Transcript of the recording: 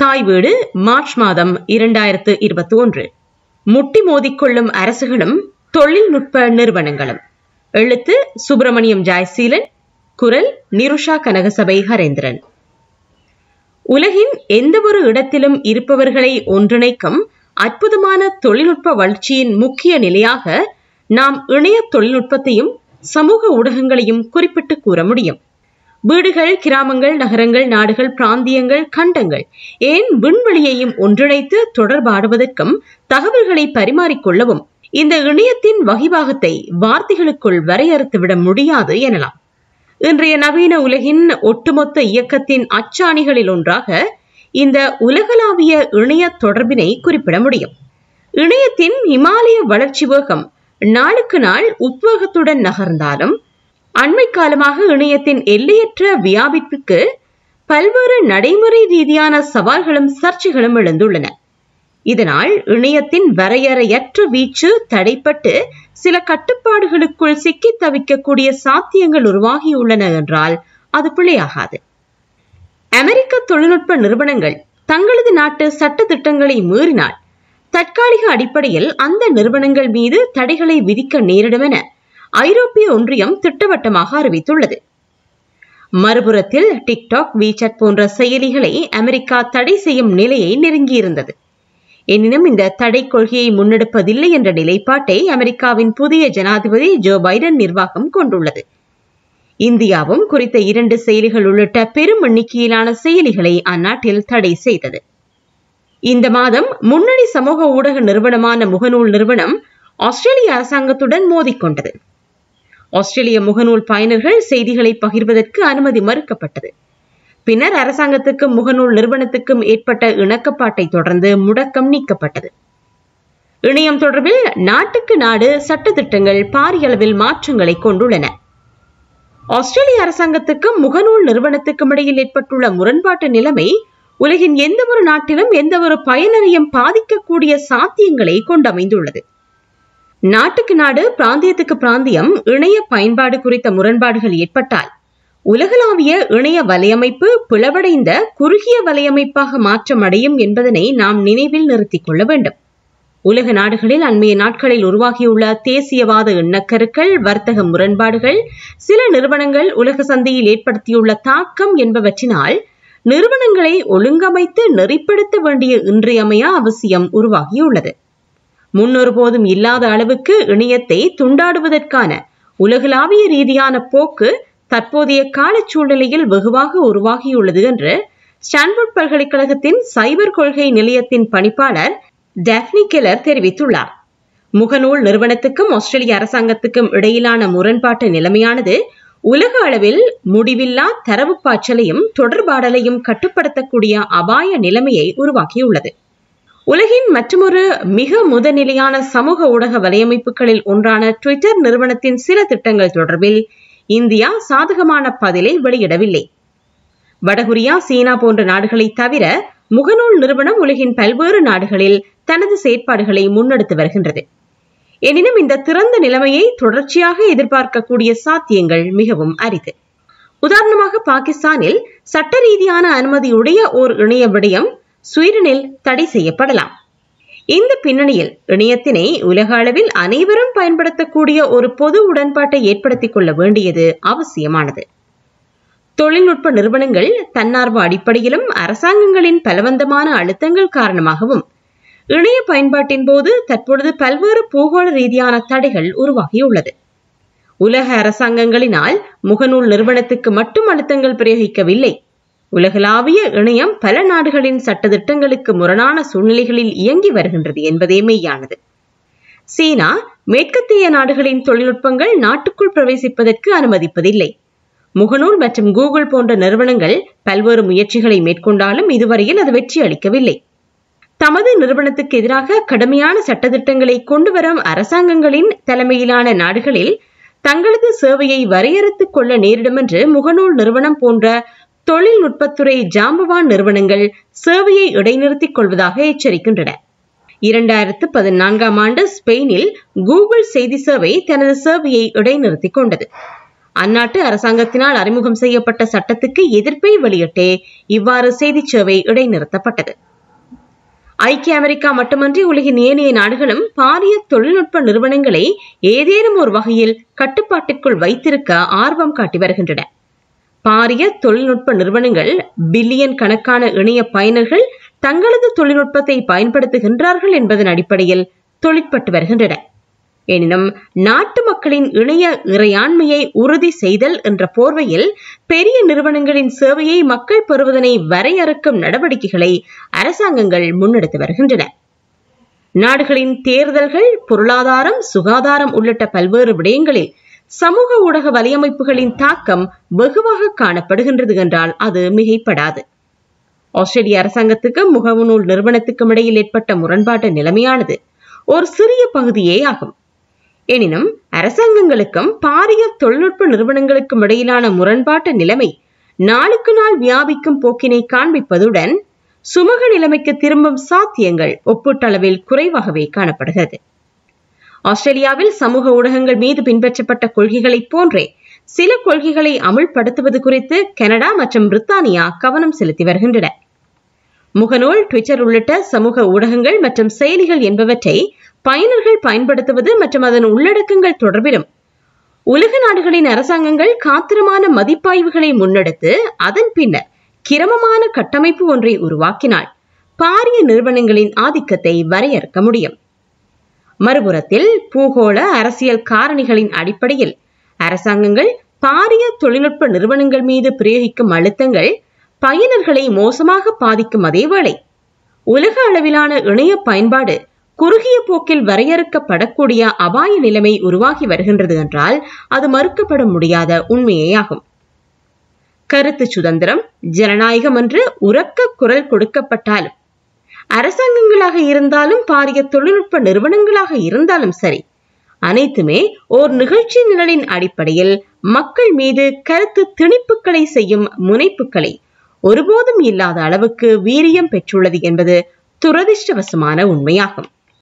தாய் வீடு மார்ச் மாதம் இரண்டாயிரத்து இருபத்தி ஒன்று முட்டி மோதிக்கொள்ளும் அரசுகளும் தொழில்நுட்ப நிறுவனங்களும் எழுத்து சுப்பிரமணியம் ஜாய்சீலன் குரல் நிருஷா கனகசபை ஹரேந்திரன் உலகின் எந்தவொரு இடத்திலும் இருப்பவர்களை ஒன்றிணைக்கும் அற்புதமான தொழில்நுட்ப வளர்ச்சியின் முக்கிய நிலையாக நாம் இணைய தொழில்நுட்பத்தையும் சமூக ஊடகங்களையும் குறிப்பிட்டு கூற முடியும் வீடுகள் கிராமங்கள் நகரங்கள் நாடுகள் பிராந்தியங்கள் கண்டங்கள் ஏன் விண்வெளியையும் ஒன்றிணைத்து தொடர்பாடுவதற்கும் தகவல்களை பரிமாறிக்கொள்ளவும் இந்த இணையத்தின் வகிபாகத்தை வார்த்தைகளுக்குள் வரையறுத்துவிட முடியாது எனலாம் இன்றைய நவீன உலகின் ஒட்டுமொத்த இயக்கத்தின் அச்சாணிகளில் ஒன்றாக இந்த உலகளாவிய இணைய தொடர்பினை குறிப்பிட முடியும் இணையத்தின் இமாலய வளர்ச்சி வேகம் நாளுக்கு நாள் உத்வேகத்துடன் நகர்ந்தாலும் அண்மை காலமாக இணையத்தின் எல்லையற்ற வியாபிப்புக்கு பல்வேறு நடைமுறை ரீதியான சவால்களும் சர்ச்சைகளும் எழுந்துள்ளன இதனால் இணையத்தின் வரையறையற்ற வீச்சு தடைப்பட்டு சில கட்டுப்பாடுகளுக்குள் சிக்கி தவிக்கக்கூடிய சாத்தியங்கள் உருவாகியுள்ளன என்றால் அது பிழையாகாது அமெரிக்க தொழில்நுட்ப நிறுவனங்கள் தங்களது நாட்டு சட்ட திட்டங்களை மீறினால் தற்காலிக அடிப்படையில் அந்த நிறுவனங்கள் மீது தடைகளை விதிக்க நேரிடும் என ஐரோப்பிய ஒன்றியம் திட்டவட்டமாக அறிவித்துள்ளது மறுபுறத்தில் டிக்டாக் வீச்சட் போன்ற செயலிகளை அமெரிக்கா தடை செய்யும் நிலையை நெருங்கியிருந்தது எனினும் இந்த தடை கொள்கையை முன்னெடுப்பதில்லை என்ற நிலைப்பாட்டை அமெரிக்காவின் புதிய ஜனாதிபதி ஜோ பைடன் நிர்வாகம் கொண்டுள்ளது இந்தியாவும் குறித்த இரண்டு செயலிகள் உள்ளிட்ட பெரும் எண்ணிக்கையிலான செயலிகளை அந்நாட்டில் தடை செய்தது இந்த மாதம் முன்னணி சமூக ஊடக நிறுவனமான முகநூல் நிறுவனம் ஆஸ்திரேலிய அரசாங்கத்துடன் மோதிக்கொண்டது ஆஸ்திரேலிய முகநூல் பயனர்கள் செய்திகளை பகிர்வதற்கு அனுமதி மறுக்கப்பட்டது பின்னர் அரசாங்கத்துக்கும் முகநூல் நிறுவனத்துக்கும் ஏற்பட்ட இணக்கப்பாட்டை தொடர்ந்து முடக்கம் நீக்கப்பட்டது இணையம் தொடர்பில் நாட்டுக்கு நாடு சட்டத்திட்டங்கள் பாரிய அளவில் மாற்றங்களை கொண்டுள்ளன ஆஸ்திரேலிய அரசாங்கத்துக்கும் முகநூல் நிறுவனத்துக்கும் இடையில் ஏற்பட்டுள்ள முரண்பாட்டு நிலைமை உலகின் எந்த ஒரு நாட்டிலும் எந்த ஒரு பயனரையும் பாதிக்கக்கூடிய சாத்தியங்களை கொண்டமைந்துள்ளது நாட்டுக்கு நாடு பிராந்தியத்துக்கு பிராந்தியம் இணைய பயன்பாடு குறித்த முரண்பாடுகள் ஏற்பட்டால் உலகளாவிய இணைய வலையமைப்பு பிளவடைந்த குறுகிய வலையமைப்பாக மாற்றமடையும் என்பதனை நாம் நினைவில் நிறுத்திக் கொள்ள வேண்டும் உலக நாடுகளில் அண்மைய நாட்களில் உருவாகியுள்ள தேசியவாத எண்ணக்கருக்கள் வர்த்தக முரண்பாடுகள் சில நிறுவனங்கள் உலக சந்தையில் ஏற்படுத்தியுள்ள தாக்கம் என்பவற்றினால் நிறுவனங்களை ஒழுங்கமைத்து நெறிப்படுத்த வேண்டிய இன்றியமையா அவசியம் உருவாகியுள்ளது முன்னொருபோதும் இல்லாத அளவுக்கு இணையத்தை துண்டாடுவதற்கான உலகளாவிய ரீதியான போக்கு தற்போதைய கால சூழ்நிலையில் வெகுவாக உருவாகியுள்ளது என்று ஸ்டான்போர்ட் பல்கலைக்கழகத்தின் சைபர் கொள்கை நிலையத்தின் பணிப்பாளர் டேப்னி கெலர் தெரிவித்துள்ளார் முகநூல் நிறுவனத்துக்கும் ஆஸ்திரேலிய அரசாங்கத்துக்கும் இடையிலான முரண்பாட்டு நிலைமையானது உலக அளவில் முடிவில்லா தரவு பாய்ச்சலையும் தொடர்பாடலையும் கட்டுப்படுத்தக்கூடிய அபாய நிலைமையை உருவாக்கியுள்ளது உலகின் மற்றொரு மிக முதநிலையான சமூக ஊடக வலையமைப்புகளில் ஒன்றான ட்விட்டர் நிறுவனத்தின் சில திட்டங்கள் தொடர்பில் இந்தியா சாதகமான பதிலை வெளியிடவில்லை வடகொரியா சீனா போன்ற நாடுகளை தவிர முகநூல் நிறுவனம் உலகின் பல்வேறு நாடுகளில் தனது செயற்பாடுகளை முன்னெடுத்து வருகின்றது எனினும் இந்த திறந்த நிலைமையை தொடர்ச்சியாக எதிர்பார்க்கக்கூடிய சாத்தியங்கள் மிகவும் அரிது உதாரணமாக பாகிஸ்தானில் சட்ட ரீதியான அனுமதியுடைய ஓர் இணைய விடயம் ஸ்வீடனில் தடை செய்யப்படலாம் இந்த பின்னணியில் இணையத்தினை உலக அளவில் அனைவரும் பயன்படுத்தக்கூடிய ஒரு பொது உடன்பாட்டை ஏற்படுத்திக் கொள்ள வேண்டியது அவசியமானது தொழில்நுட்ப நிறுவனங்கள் தன்னார்வ அடிப்படையிலும் அரசாங்கங்களின் பலவந்தமான அழுத்தங்கள் காரணமாகவும் இணைய பயன்பாட்டின் போது தற்பொழுது பல்வேறு பூகோள ரீதியான தடைகள் உருவாகியுள்ளது உலக அரசாங்கங்களினால் முகநூல் நிறுவனத்துக்கு மட்டும் அழுத்தங்கள் பிரயோகிக்கவில்லை உலகளாவிய இணையம் பல நாடுகளின் சட்டத்திட்டங்களுக்கு முரணான சூழ்நிலைகளில் இயங்கி வருகின்றது என்பதே மெய்யானது சீனா மேற்கத்திய நாடுகளின் தொழில்நுட்பங்கள் நாட்டுக்குள் பிரவேசிப்பதற்கு அனுமதிப்பதில்லை முகநூல் மற்றும் கூகுள் போன்ற நிறுவனங்கள் பல்வேறு முயற்சிகளை மேற்கொண்டாலும் இதுவரையில் அது வெற்றி அளிக்கவில்லை தமது நிறுவனத்துக்கு எதிராக கடுமையான சட்டத்திட்டங்களை கொண்டு வரும் அரசாங்கங்களின் தலைமையிலான நாடுகளில் தங்களது சேவையை வரையறுத்துக் கொள்ள நேரிடும் என்று முகநூல் நிறுவனம் போன்ற தொழில்நுட்பத்துறை ஜாம்பவான் நிறுவனங்கள் சேவையை இடைநிறுத்திக் கொள்வதாக எச்சரிக்கின்றன இரண்டாயிரத்து பதினான்காம் ஆண்டு ஸ்பெயினில் கூகுள் செய்தி சேவை தனது சேவையை இடைநிறுத்திக் கொண்டது அந்நாட்டு அரசாங்கத்தினால் அறிமுகம் செய்யப்பட்ட சட்டத்துக்கு எதிர்ப்பை வெளியிட்டே இவ்வாறு செய்திச் சேவை இடைநிறுத்தப்பட்டது ஐக்கிய அமெரிக்கா மட்டுமன்றி உலகின் ஏனைய நாடுகளும் பாரிய தொழில்நுட்ப நிறுவனங்களை ஏதேனும் ஒரு வகையில் கட்டுப்பாட்டிற்குள் வைத்திருக்க ஆர்வம் காட்டி வருகின்றன பாரிய தொழில்நுட்ப நிறுவனங்கள் பில்லியன் கணக்கான இணைய பயனர்கள் தங்களது தொழில்நுட்பத்தை பயன்படுத்துகின்றார்கள் என்பதன் அடிப்படையில் தொழிற்பட்டு வருகின்றன எனினும் நாட்டு மக்களின் இணைய இறையாண்மையை உறுதி செய்தல் என்ற போர்வையில் பெரிய நிறுவனங்களின் சேவையை மக்கள் பெறுவதனை வரையறுக்கும் நடவடிக்கைகளை அரசாங்கங்கள் முன்னெடுத்து வருகின்றன நாடுகளின் தேர்தல்கள் பொருளாதாரம் சுகாதாரம் உள்ளிட்ட பல்வேறு விடயங்களில் சமூக ஊடக வலையமைப்புகளின் தாக்கம் வெகுவாக காணப்படுகின்றது என்றால் அது மிகைப்படாது ஆஸ்திரேலிய அரசாங்கத்துக்கும் முகநூல் நிறுவனத்துக்கும் இடையில் ஏற்பட்ட முரண்பாட்டு நிலைமையானது ஒரு சிறிய பகுதியே ஆகும் எனினும் அரசாங்கங்களுக்கும் பாரிய தொழில்நுட்ப நிறுவனங்களுக்கும் இடையிலான முரண்பாட்டு நிலைமை நாளுக்கு நாள் வியாபிக்கும் போக்கினை காண்பிப்பதுடன் சுமூக நிலைமைக்கு திரும்பும் சாத்தியங்கள் ஒப்பீட்டளவில் குறைவாகவே காணப்படுகிறது ஆஸ்திரேலியாவில் சமூக ஊடகங்கள் மீது பின்பற்றப்பட்ட கொள்கைகளைப் போன்றே சில கொள்கைகளை அமுல்படுத்துவது குறித்து கனடா மற்றும் பிரித்தானியா கவனம் செலுத்தி வருகின்றன முகநூல் ட்விட்டர் உள்ளிட்ட சமூக ஊடகங்கள் மற்றும் செயலிகள் என்பவற்றை பயனர்கள் பயன்படுத்துவது மற்றும் அதன் உள்ளடக்கங்கள் தொடர்பிலும் உலக நாடுகளின் அரசாங்கங்கள் காத்திரமான மதிப்பாய்வுகளை முன்னெடுத்து அதன் பின்னர் கிரமமான கட்டமைப்பு ஒன்றை உருவாக்கினால் பாரிய நிறுவனங்களின் ஆதிக்கத்தை வரையறுக்க முடியும் மறுபுறத்தில் பூகோள அரசியல் காரணிகளின் அடிப்படையில் அரசாங்கங்கள் பாரிய தொழில்நுட்ப நிறுவனங்கள் மீது பிரயோகிக்கும் அழுத்தங்கள் பயனர்களை மோசமாக பாதிக்கும் அதேவேளை உலக அளவிலான இணைய பயன்பாடு குறுகிய போக்கில் வரையறுக்கப்படக்கூடிய அபாய நிலைமை உருவாகி வருகின்றது என்றால் அது மறுக்கப்பட முடியாத உண்மையேயாகும் கருத்து சுதந்திரம் ஜனநாயகம் என்று உறக்க குரல் கொடுக்கப்பட்டாலும் அரசாங்கங்களாக இருந்தாலும் பாரிய தொழில்நுட்ப நிறுவனங்களாக இருந்தாலும் சரி அனைத்துமே ஓர் நிகழ்ச்சி நிரலின் அடிப்படையில் மக்கள் மீது கருத்து திணிப்புகளை செய்யும் முனைப்புகளை ஒருபோதும் இல்லாத அளவுக்கு வீரியம் பெற்றுள்ளது என்பது துரதிர்ஷ்டவசமான உண்மையாகும்